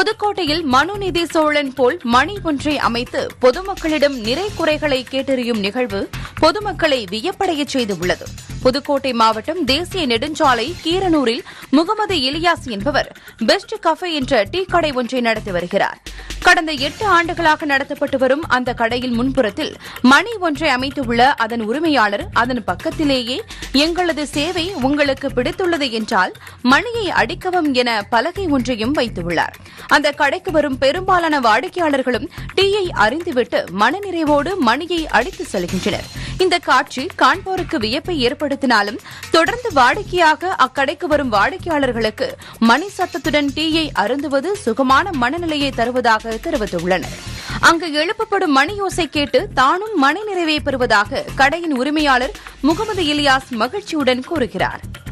புதுக்கோட்டையில் மனுநீதி சோழன் போல் மணி ஒன்றை அமைத்து பொதுமக்களிடம் நிறை குறைகளை கேட்டறியும் நிகழ்வு பொதுமக்களை வியப்படையச் செய்துள்ளது புதுக்கோட்டை மாவட்டம் தேசிய நெடுஞ்சாலை கீரனூரில் முகமது இலியாஸ் என்பவர் பெஸ்ட் கஃபே என்ற டீ கடை ஒன்றை நடத்தி வருகிறார் கடந்த எட்டு ஆண்டுகளாக நடத்தப்பட்டு வரும் அந்த கடையில் முன்புறத்தில் மணி ஒன்றை அமைத்துள்ள அதன் உரிமையாளர் அதன் பக்கத்திலேயே எங்களது சேவை உங்களுக்கு பிடித்துள்ளது என்றால் மணியை அடிக்கவும் என பலகை ஒன்றையும் வைத்துள்ளார் அந்த கடைக்கு வரும் பெரும்பாலான வாடிக்கையாளர்களும் டீயை அறிந்துவிட்டு மனநிறைவோடு மணியை அடித்து செல்கின்றனர் இந்த காட்சி காண்போருக்கு வியப்பை ஏற்படுத்தினாலும் தொடர்ந்து வாடிக்கையாக அக்கடைக்கு வரும் வாடிக்கையாளர்களுக்கு மணி சத்தத்துடன் டீயை அருந்துவது சுகமான மனநிலையை தருவதாக தெரிவித்துள்ளனர் அங்கு எழுப்பப்படும் மணி ஓசை கேட்டு தானும் மன நிறைவை பெறுவதாக கடையின் உரிமையாளர் முகமது இலியாஸ் மகிழ்ச்சியுடன் கூறுகிறார்